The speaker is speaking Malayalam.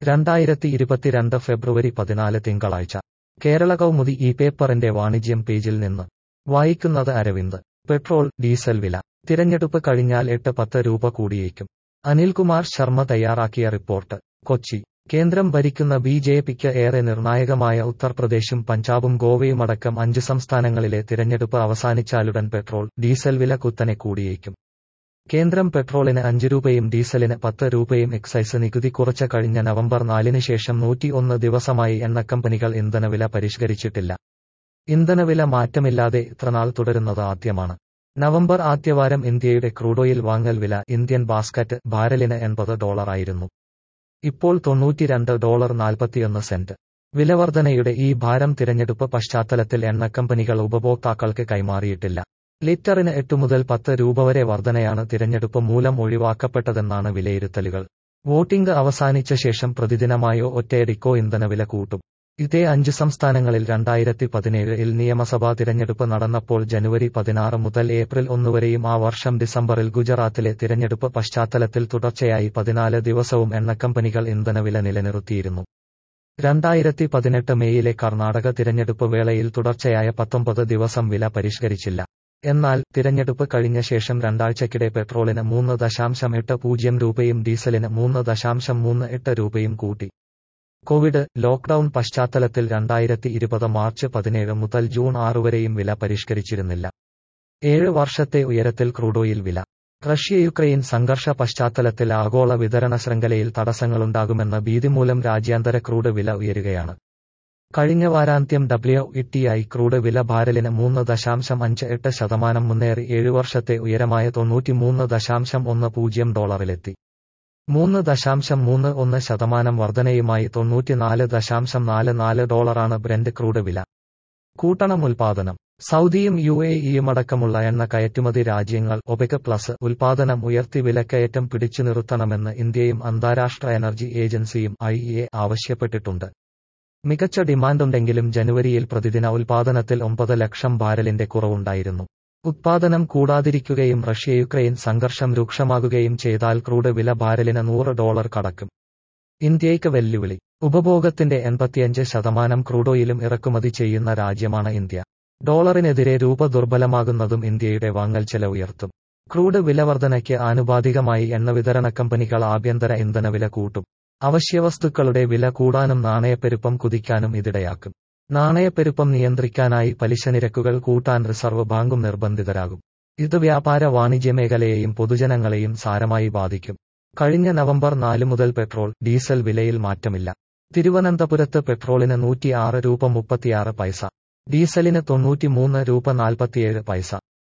രണ്ടായിരത്തി ഇരുപത്തിരണ്ട് ഫെബ്രുവരി പതിനാല് തിങ്കളാഴ്ച കേരള കൗമുദി ഈ പേപ്പറിന്റെ വാണിജ്യം പേജിൽ നിന്ന് വായിക്കുന്നത് അരവിന്ദ് പെട്രോൾ ഡീസൽ വില തിരഞ്ഞെടുപ്പ് കഴിഞ്ഞാൽ എട്ട് പത്ത് രൂപ കൂടിയേക്കും അനിൽകുമാർ ശർമ്മ തയ്യാറാക്കിയ റിപ്പോർട്ട് കൊച്ചി കേന്ദ്രം ഭരിക്കുന്ന ബി ജെ പിക്ക് ഏറെ നിർണായകമായ ഉത്തർപ്രദേശും പഞ്ചാബും ഗോവയുമടക്കം അഞ്ച് സംസ്ഥാനങ്ങളിലെ തിരഞ്ഞെടുപ്പ് അവസാനിച്ചാലുടൻ പെട്രോൾ ഡീസൽ വില കുത്തനെ കൂടിയേക്കും കേന്ദ്രം പെട്രോളിന് അഞ്ച് രൂപയും ഡീസലിന് പത്ത് രൂപയും എക്സൈസ് നികുതി കുറച്ച കഴിഞ്ഞ നവംബർ നാലിന് ശേഷം നൂറ്റി ഒന്ന് ദിവസമായി എണ്ണക്കമ്പനികൾ ഇന്ധനവില പരിഷ്കരിച്ചിട്ടില്ല ഇന്ധനവില മാറ്റമില്ലാതെ ഇത്രനാൾ തുടരുന്നത് ആദ്യമാണ് നവംബർ ആദ്യവാരം ഇന്ത്യയുടെ ക്രൂഡോയിൽ വാങ്ങൽ വില ഇന്ത്യൻ ബാസ്ക്കറ്റ് ബാരലിന് എൺപത് ഡോളറായിരുന്നു ഇപ്പോൾ തൊണ്ണൂറ്റിരണ്ട് ഡോളർ നാൽപ്പത്തിയൊന്ന് സെന്റ് വിലവർധനയുടെ ഈ ഭാരം തിരഞ്ഞെടുപ്പ് പശ്ചാത്തലത്തിൽ എണ്ണക്കമ്പനികൾ ഉപഭോക്താക്കൾക്ക് കൈമാറിയിട്ടില്ല ലിറ്ററിന് എട്ട് മുതൽ പത്ത് രൂപ വരെ വർധനയാണ് തിരഞ്ഞെടുപ്പ് മൂലം ഒഴിവാക്കപ്പെട്ടതെന്നാണ് വിലയിരുത്തലുകൾ വോട്ടിംഗ് അവസാനിച്ച ശേഷം പ്രതിദിനമായോ ഒറ്റയടിക്കോ ഇന്ധനവില കൂട്ടും ഇതേ അഞ്ച് സംസ്ഥാനങ്ങളിൽ രണ്ടായിരത്തി പതിനേഴിൽ നിയമസഭാ തിരഞ്ഞെടുപ്പ് നടന്നപ്പോൾ ജനുവരി പതിനാറ് മുതൽ ഏപ്രിൽ ഒന്ന് വരെയും ആ വർഷം ഡിസംബറിൽ ഗുജറാത്തിലെ തിരഞ്ഞെടുപ്പ് പശ്ചാത്തലത്തിൽ തുടർച്ചയായി പതിനാല് ദിവസവും എണ്ണക്കമ്പനികൾ ഇന്ധനവില നിലനിർത്തിയിരുന്നു രണ്ടായിരത്തി പതിനെട്ട് മെയ്യിലെ കർണാടക തിരഞ്ഞെടുപ്പ് വേളയിൽ തുടർച്ചയായ പത്തൊമ്പത് ദിവസം വില പരിഷ്കരിച്ചില്ല എന്നാൽ തിരഞ്ഞെടുപ്പ് കഴിഞ്ഞ ശേഷം രണ്ടാഴ്ചക്കിടെ പെട്രോളിന് മൂന്ന് ദശാംശം എട്ട് പൂജ്യം രൂപയും ഡീസലിന് മൂന്ന് ദശാംശം മൂന്ന് എട്ട് രൂപയും കൂട്ടി കോവിഡ് ലോക്ഡൌൺ പശ്ചാത്തലത്തിൽ രണ്ടായിരത്തി ഇരുപത് മാർച്ച് പതിനേഴ് മുതൽ ജൂൺ ആറ് വരെയും വില പരിഷ്കരിച്ചിരുന്നില്ല ഏഴ് വർഷത്തെ ഉയരത്തിൽ ക്രൂഡോയിൽ വില റഷ്യ യുക്രൈൻ സംഘർഷ പശ്ചാത്തലത്തിൽ ആഗോള വിതരണ ശൃംഖലയിൽ തടസ്സങ്ങളുണ്ടാകുമെന്ന ഭീതി മൂലം രാജ്യാന്തര ക്രൂഡ് വില ഉയരുകയാണ് കഴിഞ്ഞ വാരാന്ത്യം ഡബ്ല്യു ഇട്ടിയായി ക്രൂഡ് വില ബാരലിന് മൂന്ന് ദശാംശം അഞ്ച് എട്ട് ശതമാനം മുന്നേറി ഏഴു വർഷത്തെ ഉയരമായ തൊണ്ണൂറ്റിമൂന്ന് ദശാംശം ഒന്ന് പൂജ്യം ഡോളറിലെത്തി മൂന്ന് ദശാംശം മൂന്ന് ഒന്ന് ശതമാനം വർധനയുമായി തൊണ്ണൂറ്റിനാല് ദശാംശം നാല് നാല് ഡോളറാണ് ബ്രെൻഡ് ക്രൂഡ് വില കൂട്ടണം ഉൽപാദനം സൗദിയും യു എ ഇയുമടക്കമുള്ള എണ്ണ കയറ്റുമതി രാജ്യങ്ങൾ ഒപെക് പ്ലസ് ഉൽപാദനം ഉയർത്തി വിലക്കയറ്റം പിടിച്ചു നിർത്തണമെന്ന് ഇന്ത്യയും അന്താരാഷ്ട്ര എനർജി ഏജൻസിയും ഐ എ ആവശ്യപ്പെട്ടിട്ടുണ്ട് മികച്ച ഡിമാൻഡുണ്ടെങ്കിലും ജനുവരിയിൽ പ്രതിദിന ഉൽപാദനത്തിൽ ഒമ്പത് ലക്ഷം ബാരലിന്റെ കുറവുണ്ടായിരുന്നു ഉത്പാദനം കൂടാതിരിക്കുകയും റഷ്യ യുക്രൈൻ സംഘർഷം രൂക്ഷമാകുകയും ചെയ്താൽ ക്രൂഡ് വില ബാരലിന് നൂറ് ഡോളർ കടക്കും ഇന്ത്യയ്ക്ക് വെല്ലുവിളി ഉപഭോഗത്തിന്റെ എൺപത്തിയഞ്ച് ശതമാനം ക്രൂഡോയിലും ഇറക്കുമതി ചെയ്യുന്ന രാജ്യമാണ് ഇന്ത്യ ഡോളറിനെതിരെ രൂപ ദുർബലമാകുന്നതും ഇന്ത്യയുടെ വാങ്ങൽ ചെലവ് ഉയർത്തും ക്രൂഡ് വിലവർധനയ്ക്ക് ആനുപാതികമായി എണ്ണ വിതരണ കമ്പനികൾ ആഭ്യന്തര ഇന്ധനവില കൂട്ടും അവശ്യവസ്തുക്കളുടെ വില കൂടാനും നാണയപ്പെരുപ്പം കുതിക്കാനും ഇതിടയാക്കും നാണയപ്പെരുപ്പം നിയന്ത്രിക്കാനായി പലിശ നിരക്കുകൾ കൂട്ടാൻ റിസർവ് ബാങ്കും നിർബന്ധിതരാകും ഇത് വ്യാപാര വാണിജ്യ മേഖലയെയും പൊതുജനങ്ങളെയും സാരമായി ബാധിക്കും കഴിഞ്ഞ നവംബർ നാല് മുതൽ പെട്രോൾ ഡീസൽ വിലയിൽ മാറ്റമില്ല തിരുവനന്തപുരത്ത് പെട്രോളിന് നൂറ്റിയാറ് രൂപ മുപ്പത്തിയാറ് പൈസ ഡീസലിന് തൊണ്ണൂറ്റിമൂന്ന് രൂപ നാൽപ്പത്തിയേഴ് പൈസ